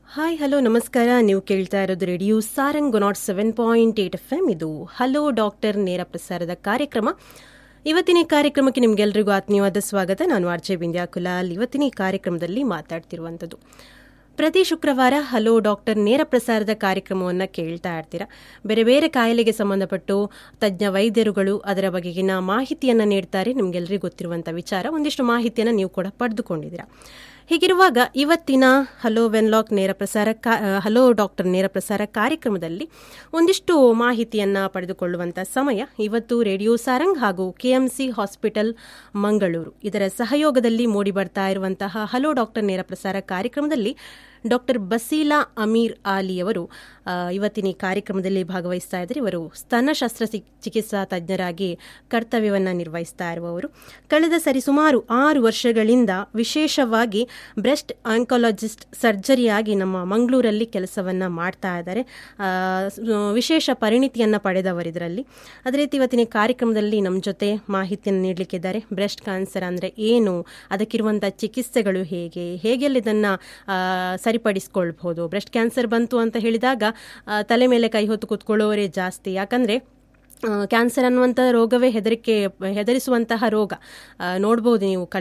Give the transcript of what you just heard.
hi hello ನಮಸ್ಕಾರ ನೀವು ಕೇಳ್ತಾ ಇರೋದು radio Sarang nought seven point eight F M ಇದು ಹಲೋ ಡಾಕ್ಟರ್ ನೇರ ಪ್ರಸಾರದ ಕಾರ್ಯಕ್ರಮ ಇವತ್ತಿನ ಈ ಕಾರ್ಯಕ್ರಮಕ್ಕೆ ನಿಮಗೆಲ್ಲರಿಗೂ ಆತ್ಮೀಯವಾದ ಸ್ವಾಗತ ನಾನು ಆರ್ಜೆ ಬಿಂದ್ಯಾ ಕುಲಾಲ್ ಇವತ್ತಿನ ಈ ಕಾರ್ಯಕ್ರಮದಲ್ಲಿ ಮಾತಾಡ್ತಿರುವಂಥದ್ದು ಪ್ರತಿ ಶುಕ್ರವಾರ ಹಲೋ ಡಾಕ್ಟರ್ ನೇರ ಪ್ರಸಾರದ ಕಾರ್ಯಕ್ರಮವನ್ನು ಕೇಳ್ತಾ ಇರ್ತೀರಾ ಬೇರೆ ಬೇರೆ ಕಾಯಿಲೆಗೆ ಸಂಬಂಧಪಟ್ಟು ತಜ್ಞ ವೈದ್ಯರುಗಳು ಅದರ ಬಗೆಗಿನ ಮಾಹಿತಿಯನ್ನು ನೀಡ್ತಾರೆ ನಿಮಗೆಲ್ಲರಿಗೂ ಗೊತ್ತಿರುವಂಥ ವಿಚಾರ ಒಂದಿಷ್ಟು ಮಾಹಿತಿಯನ್ನು ನೀವು ಕೂಡ ಪಡೆದುಕೊಂಡಿದ್ದೀರಾ ಹೀಗಿರುವಾಗ ಇವತ್ತಿನ ಹಲೋ ವೆನ್ಲಾಕ್ ನೇರ ಪ್ರಸಾರ ಹಲೋ ಡಾಕ್ಟರ್ ನೇರ ಪ್ರಸಾರ ಕಾರ್ಯಕ್ರಮದಲ್ಲಿ ಒಂದಿಷ್ಟು ಮಾಹಿತಿಯನ್ನು ಪಡೆದುಕೊಳ್ಳುವಂಥ ಸಮಯ ಇವತ್ತು ರೇಡಿಯೋ ಸಾರಂಗ್ ಹಾಗೂ ಕೆಎಂಸಿ ಹಾಸ್ಪಿಟಲ್ ಮಂಗಳೂರು ಇದರ ಸಹಯೋಗದಲ್ಲಿ ಮೂಡಿ ಬರ್ತಾ ಇರುವಂತಹ ಹಲೋ ಡಾಕ್ಟರ್ ನೇರ ಪ್ರಸಾರ ಕಾರ್ಯಕ್ರಮದಲ್ಲಿ ಡಾಕ್ಟರ್ ಬಸೀಲಾ ಅಮೀರ್ ಆಲಿ ಅವರು ಇವತ್ತಿನ ಈ ಕಾರ್ಯಕ್ರಮದಲ್ಲಿ ಭಾಗವಹಿಸ್ತಾ ಇದ್ದಾರೆ ಇವರು ಸ್ತನ ಶಸ್ತ್ರ ಚಿಕಿತ್ಸಾ ತಜ್ಞರಾಗಿ ಕರ್ತವ್ಯವನ್ನು ನಿರ್ವಹಿಸ್ತಾ ಇರುವವರು ಕಳೆದ ಸರಿ ಸುಮಾರು ಆರು ವರ್ಷಗಳಿಂದ ವಿಶೇಷವಾಗಿ ಬ್ರೆಸ್ಟ್ ಆಂಕಾಲಜಿಸ್ಟ್ ಸರ್ಜರಿಯಾಗಿ ನಮ್ಮ ಮಂಗಳೂರಲ್ಲಿ ಕೆಲಸವನ್ನು ಮಾಡ್ತಾ ಇದ್ದಾರೆ ವಿಶೇಷ ಪರಿಣಿತಿಯನ್ನು ಪಡೆದವರು ಇದರಲ್ಲಿ ಅದೇ ರೀತಿ ಇವತ್ತಿನ ಕಾರ್ಯಕ್ರಮದಲ್ಲಿ ನಮ್ಮ ಜೊತೆ ಮಾಹಿತಿಯನ್ನು ನೀಡಲಿಕ್ಕಿದ್ದಾರೆ ಬ್ರೆಸ್ಟ್ ಕ್ಯಾನ್ಸರ್ ಅಂದರೆ ಏನು ಅದಕ್ಕಿರುವಂಥ ಚಿಕಿತ್ಸೆಗಳು ಹೇಗೆ ಹೇಗೆಲ್ಲ ಇದನ್ನು ಸರಿಪಡಿಸ್ಕೊಳ್ಬಹುದು ಬ್ರೆಸ್ಟ್ ಕ್ಯಾನ್ಸರ್ ಬಂತು ಅಂತ ಹೇಳಿದಾಗ ತಲೆ ಮೇಲೆ ಕೈ ಹೊತ್ತು ಕೂತ್ಕೊಳ್ಳೋರೇ ಜಾಸ್ತಿ ಯಾಕಂದರೆ ಕ್ಯಾನ್ಸರ್ ಅನ್ನುವಂಥ ರೋಗವೇ ಹೆದರಿಕೆ ಹೆದರಿಸುವಂತಹ ರೋಗ ನೋಡ್ಬೋದು ನೀವು